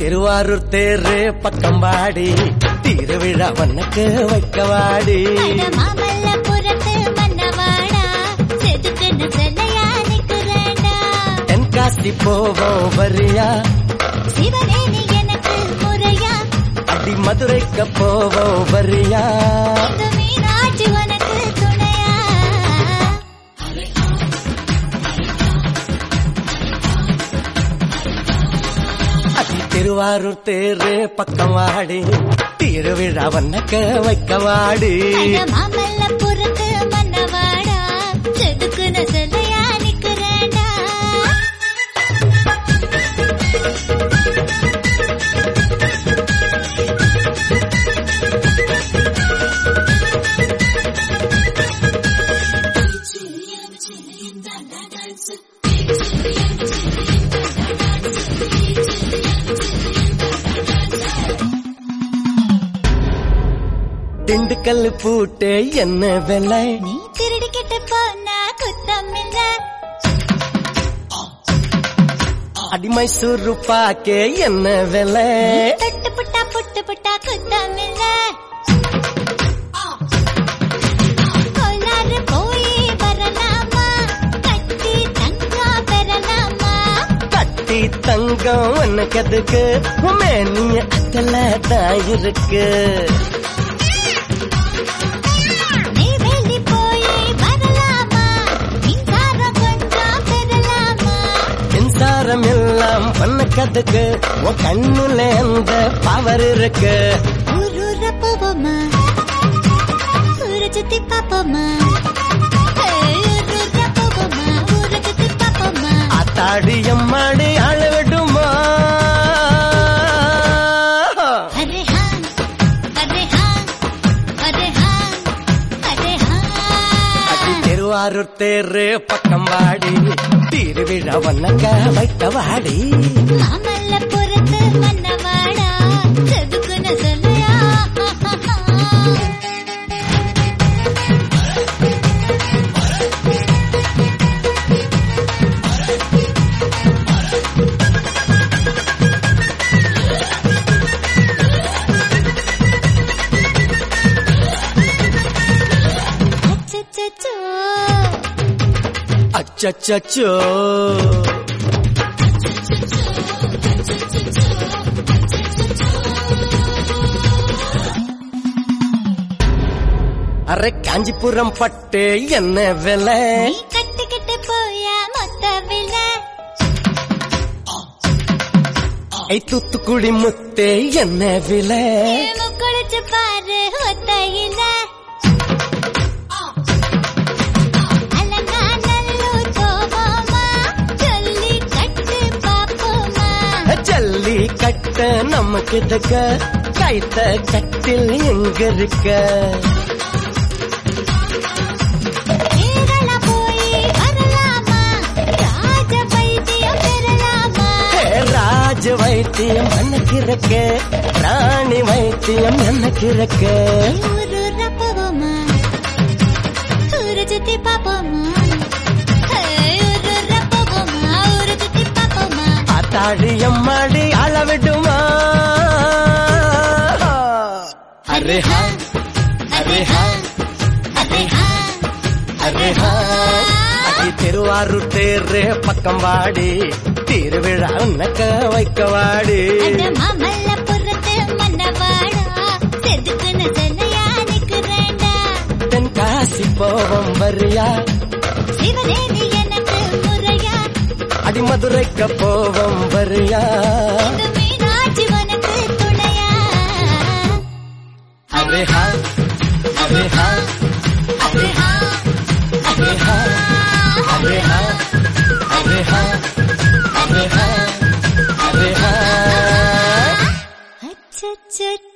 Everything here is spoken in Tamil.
திருவாரூர் தேரு பக்கம் வாடி திருவிழா வண்ணக்கு வைக்கவாடி மாமல்லபுரத்து மன்னவாடா செதுக்குன்னு செல்லையா நிக்கிறேன்டா தென்காசி போவோம் வரியா சிவனே நீ எனக்கு முறையா அடி மதுரைக்கு போவோம் வரியா இது மீனாட்சி உனக்கு துணையா அடி திருவாரூர் தேரு பக்கம் வாடி திருவிழா வண்ணக்க வைக்கவாடி அட மாமல்லபுரத்து மன்னவாடா செதுக்குன்னு செல்லையா நிக்கிறேன்டா திண்டுக்கல் பூட்டு என்ன விலை நீ திருடிக்கிட்டு போனா குத்தம் இல்ல அடி மைசூர் பாக்கே என்ன விலை தொட்டு புட்டா புட்டு புட்டா குத்தம் இல்ல கோலாறு போய் வரலாமா கட்டி தங்கம் பெறலாமா கட்டி தங்கம் உனக்கு எதுக்கு மேனிய அக்கல தான் இருக்கு நெய்வேலி போய் வரலாமா மின்சாரம் கொஞ்சம் பெறலாமா மின்சாரம் எல்லாம் உனக்கு எதுக்கு உன் கண்ணுல அந்த பவர் இருக்கு ஊரூர போவோமா ஊர சுத்தி பாப்போமா ஊரூர போவோமா ஊர சுத்தி பாப்போமா ஆத்தாடி அம்மாடி ஆள விடுமா அரே ஹா அரே ஹா அரே ஹா அரே ஹா அடி திருவாரூர் தேரு பக்கம் வாடி திருவிழா வண்ணங்க வைக்க வாடி மாமல்லபுரத்து மன்னவாடா செதுக்குன்னு சொல்லையா அச்சச்சோ அச்சச்சோ அரை காஞ்சிபுரம் பட்டு என்ன விலை நீ கட்டிக்கிட்டு போயா மொத்த விலை ஐ தூத்துக்குடி முத்தே என்ன விலை முக்குளிச்சு பாரு ஒத்தையில அலங்காநல்லூர் போவோமா சொல்லி கட்டு பாப்போமா ஜல்லி கட்ட நமக்கு இதுக்க கைத்த கட்டில் எங்க இருக்க கேரளா போய் வரலாமா ராஜ வைத்தியம் பெறலாமா ஹே, ராஜ வைத்தியம் எனக்கு இருக்க ராணி வைத்தியம் எனக்கு இருக்க ஊரூர போவோமா ஊர சுத்தி பாப்போமா ஊரூர போவோமா ஊர சுத்தி பாப்போமா ஆத்தாடி அம்மாடி அளவிடுமா அரே ஹா அரே ஹா அரே ஹா அரே ஹா அடி திருவாரூர் தேரு பக்கம் வாடி திருவிழா உனக்க வைக்க வாடி அட மாமல்லபுரத்து மன்னவாடா செதுக்குன்னு செல்லையா நிக்கிறேன்டா தென்காசி போவோம் வரியா சிவனே நீ எனக்கு முறையா அடி மதுரைக்கு போவோம் வரியா இது மீனாட்சி உனக்கு துணையா அரே ஹா அரே ஹா அரே ஹா அரே ஹா அரே ஹா அரே ஹா அரே ஹா அரே ஹா அச்சச்சோ